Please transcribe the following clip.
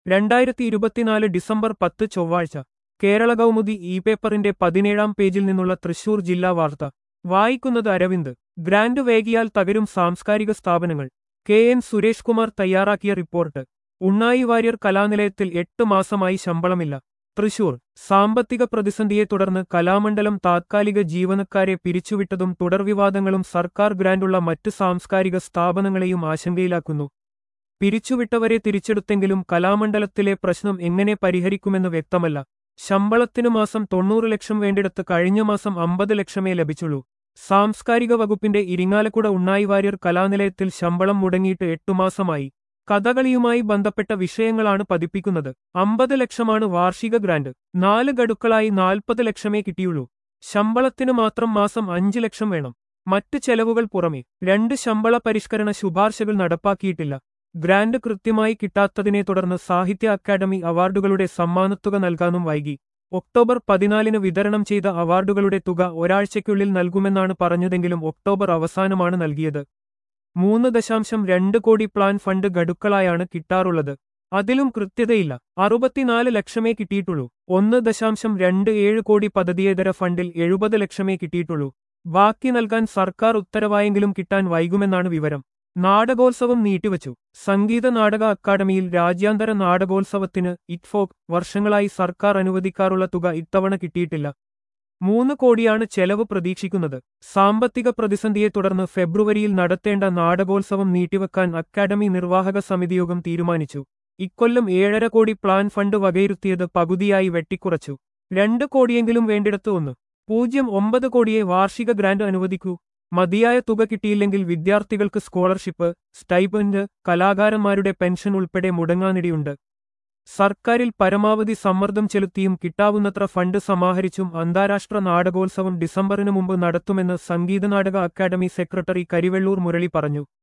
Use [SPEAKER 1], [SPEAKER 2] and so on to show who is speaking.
[SPEAKER 1] രണ്ടായിരത്തി ഇരുപത്തിനാല് ഡിസംബർ പത്ത് ചൊവ്വാഴ്ച കേരള കൗമുദി ഇ പേപ്പറിന്റെ പതിനേഴാം പേജിൽ നിന്നുള്ള തൃശൂർ ജില്ലാ വാർത്ത വായിക്കുന്നത് അരവിന്ദ് ഗ്രാൻഡ് വേകിയാൽ തകരും സാംസ്കാരിക സ്ഥാപനങ്ങൾ കെ എൻ സുരേഷ് കുമാർ തയ്യാറാക്കിയ റിപ്പോർട്ട് ഉണ്ണായി വാര്യർ കലാനിലയത്തിൽ എട്ട് മാസമായി ശമ്പളമില്ല തൃശൂർ സാമ്പത്തിക പ്രതിസന്ധിയെ തുടർന്ന് കലാമണ്ഡലം താത്കാലിക ജീവനക്കാരെ പിരിച്ചുവിട്ടതും തുടർവിവാദങ്ങളും സർക്കാർ ഗ്രാന്റുള്ള മറ്റ് സാംസ്കാരിക സ്ഥാപനങ്ങളെയും ആശങ്കയിലാക്കുന്നു പിരിച്ചുവിട്ടവരെ തിരിച്ചെടുത്തെങ്കിലും കലാമണ്ഡലത്തിലെ പ്രശ്നം എങ്ങനെ പരിഹരിക്കുമെന്ന് വ്യക്തമല്ല ശമ്പളത്തിനു മാസം തൊണ്ണൂറ് ലക്ഷം വേണ്ടിടത്ത് കഴിഞ്ഞ മാസം അമ്പത് ലക്ഷമേ ലഭിച്ചുള്ളൂ സാംസ്കാരിക വകുപ്പിന്റെ ഇരിങ്ങാലക്കുട ഉണ്ണായി വാര്യർ കലാനിലയത്തിൽ ശമ്പളം മുടങ്ങിയിട്ട് എട്ടുമാസമായി കഥകളിയുമായി ബന്ധപ്പെട്ട വിഷയങ്ങളാണ് പതിപ്പിക്കുന്നത് അമ്പത് ലക്ഷമാണ് വാർഷിക ഗ്രാന്റ് നാല് ഗഡുക്കളായി നാൽപ്പത് ലക്ഷമേ കിട്ടിയുള്ളൂ ശമ്പളത്തിനു മാത്രം മാസം അഞ്ച് ലക്ഷം വേണം മറ്റ് ചെലവുകൾ പുറമെ രണ്ട് ശമ്പള പരിഷ്കരണ ശുപാർശകൾ നടപ്പാക്കിയിട്ടില്ല ഗ്രാന്റ് കൃത്യമായി കിട്ടാത്തതിനെ തുടർന്ന് സാഹിത്യ അക്കാദമി അവാർഡുകളുടെ സമ്മാനത്തുക നൽകാനും വൈകി ഒക്ടോബർ പതിനാലിന് വിതരണം ചെയ്ത അവാർഡുകളുടെ തുക ഒരാഴ്ചയ്ക്കുള്ളിൽ നൽകുമെന്നാണ് പറഞ്ഞതെങ്കിലും ഒക്ടോബർ അവസാനമാണ് നൽകിയത് മൂന്ന് ദശാംശം രണ്ട് കോടി പ്ലാൻ ഫണ്ട് ഗഡുക്കളായാണ് കിട്ടാറുള്ളത് അതിലും കൃത്യതയില്ല അറുപത്തിനാല് ലക്ഷമേ കിട്ടിയിട്ടുള്ളൂ ഒന്ന് ദശാംശം രണ്ട് ഏഴ് കോടി പദ്ധതിയേതര ഫണ്ടിൽ എഴുപത് ലക്ഷമേ കിട്ടിയിട്ടുള്ളൂ ബാക്കി നൽകാൻ സർക്കാർ ഉത്തരവായെങ്കിലും കിട്ടാൻ വൈകുമെന്നാണ് വിവരം നാടകോത്സവം നീട്ടിവച്ചു സംഗീത നാടക അക്കാദമിയിൽ രാജ്യാന്തര നാടകോത്സവത്തിന് ഇറ്റ്ഫോക് വർഷങ്ങളായി സർക്കാർ അനുവദിക്കാറുള്ള തുക ഇത്തവണ കിട്ടിയിട്ടില്ല മൂന്ന് കോടിയാണ് ചെലവ് പ്രതീക്ഷിക്കുന്നത് സാമ്പത്തിക പ്രതിസന്ധിയെ തുടർന്ന് ഫെബ്രുവരിയിൽ നടത്തേണ്ട നാടകോത്സവം നീട്ടിവെക്കാൻ അക്കാദമി നിർവാഹക സമിതിയോഗം തീരുമാനിച്ചു ഇക്കൊല്ലം ഏഴര കോടി പ്ലാൻ ഫണ്ട് വകയിരുത്തിയത് പകുതിയായി വെട്ടിക്കുറച്ചു രണ്ട് കോടിയെങ്കിലും വേണ്ടിടത്ത് ഒന്ന് പൂജ്യം ഒമ്പത് കോടിയെ വാർഷിക ഗ്രാന്റ് അനുവദിക്കൂ മതിയായ തുക കിട്ടിയില്ലെങ്കിൽ വിദ്യാർത്ഥികൾക്ക് സ്കോളർഷിപ്പ് സ്റ്റൈപ്പൻഡ് കലാകാരന്മാരുടെ പെൻഷൻ ഉൾപ്പെടെ മുടങ്ങാനിടയുണ്ട് സർക്കാരിൽ പരമാവധി സമ്മർദ്ദം ചെലുത്തിയും കിട്ടാവുന്നത്ര ഫണ്ട് സമാഹരിച്ചും അന്താരാഷ്ട്ര നാടകോത്സവം ഡിസംബറിനു മുമ്പ് നടത്തുമെന്ന് സംഗീത നാടക അക്കാദമി സെക്രട്ടറി കരിവെള്ളൂർ മുരളി പറഞ്ഞു